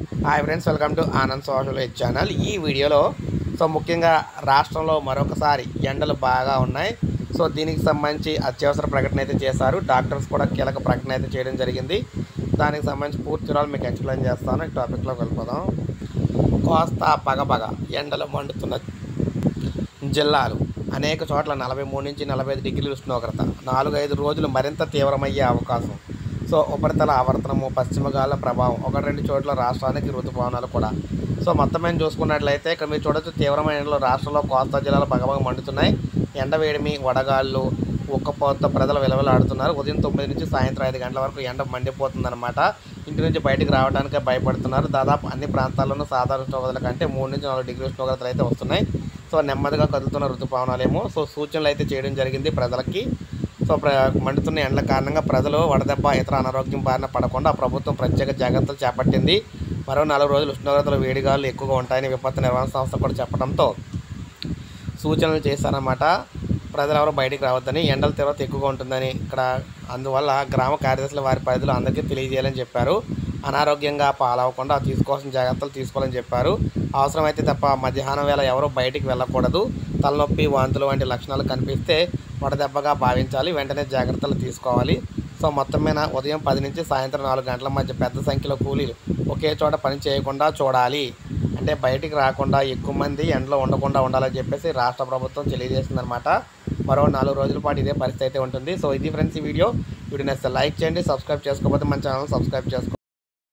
hi friends welcome to Anand social aid channel ఈ వీడియోలో so ముఖ్యంగా రాష్ట్రంలో మరొకసారి ఎండలు బాగా ఉన్నాయి సో దీనికి సంబంధించి అత్యవసర ప్రకటన అయితే చేశారు డాక్టర్స్ కూడా కీలక ప్రకటన అయితే చేయడం జరిగింది దానికి సంబంధించి పూర్తి వివరాలు మీకు ఎక్స్ప్లెయిన్ చేస్తాను ఈ టాపిక్లోకి వెళ్ళిపోదాం కోస్తా పగపగ ఎండలు మండుతున్న జిల్లాలు అనేక చోట్ల నలభై మూడు నుంచి నలభై ఐదు డిగ్రీల ఉష్ణోగ్రత నాలుగు ఐదు రోజులు మరింత తీవ్రమయ్యే అవకాశం సో ఉపరితల ఆవర్తనము పశ్చిమ గాలుల ప్రభావం ఒకటి రెండు చోట్ల రాష్ట్రానికి ఋతుపవనాలు కూడా సో మొత్తం మీద చూసుకున్నట్లయితే ఇక్కడ మీరు చూడొచ్చు తీవ్రమైన ఎండలు రాష్ట్రంలో కోస్తా జిల్లాలో బగబగ మండుతున్నాయి ఎండ వేడిమి వడగాళ్ళు ఉక్కపోత ప్రజలు విలవలాడుతున్నారు ఉదయం తొమ్మిది నుంచి సాయంత్రం ఐదు గంటల వరకు ఎండ మండిపోతుందన్నమాట ఇంటి నుంచి బయటికి రావడానికి భయపడుతున్నారు దాదాపు అన్ని ప్రాంతాల్లోనూ సాధారణ ఉష్ణోగ్రతల కంటే మూడు నుంచి నాలుగు డిగ్రీ ఉష్ణోగ్రతలు అయితే వస్తున్నాయి సో నెమ్మదిగా కదులుతున్న ఋతుపవనాలేమో సో సూచనలు అయితే చేయడం జరిగింది ప్రజలకి సో ప్ర మండుతున్న ఎండల కారణంగా ప్రజలు వడదెబ్బ ఇతర అనారోగ్యం బారిన పడకుండా ప్రభుత్వం ప్రత్యేక జాగ్రత్తలు చేపట్టింది మరో నాలుగు రోజులు ఉష్ణోగ్రతలు వేడిగాలు ఎక్కువగా ఉంటాయని విపత్తు నిర్వహణ సంస్థ కూడా చెప్పడంతో సూచనలు చేశారన్నమాట ప్రజలు ఎవరు బయటికి రావద్దని ఎండల తీవ్రత ఎక్కువగా ఉంటుందని ఇక్కడ అందువల్ల గ్రామ కార్యదర్శులు వారి పరిధిలో అందరికీ తెలియజేయాలని చెప్పారు అనారోగ్యంగా పాలవకుండా తీసుకోవాల్సిన జాగ్రత్తలు తీసుకోవాలని చెప్పారు అవసరమైతే తప్ప మధ్యాహ్నం వేళ ఎవరూ బయటికి వెళ్ళకూడదు తలనొప్పి వాంతులు వంటి లక్షణాలు కనిపిస్తే వడదెబ్బగా భావించాలి వెంటనే జాగ్రత్తలు తీసుకోవాలి సో మొత్తం మీద ఉదయం పది నుంచి సాయంత్రం నాలుగు గంటల మధ్య పెద్ద సంఖ్యలో కూలీలు ఒకే చోట పని చేయకుండా చూడాలి అంటే బయటికి రాకుండా ఎక్కువ మంది ఎండలో ఉండకుండా ఉండాలని చెప్పేసి రాష్ట్ర ప్రభుత్వం తెలియజేస్తుందన్నమాట మరో నాలుగు రోజుల పాటు ఇదే పరిస్థితి అయితే ఉంటుంది సో ఇది ఫ్రెండ్స్ ఈ వీడియో వీడియో నచ్చితే లైక్ చేయండి సబ్స్క్రైబ్ చేసుకోకపోతే మన ఛానల్ సబ్స్క్రైబ్ చేసుకోండి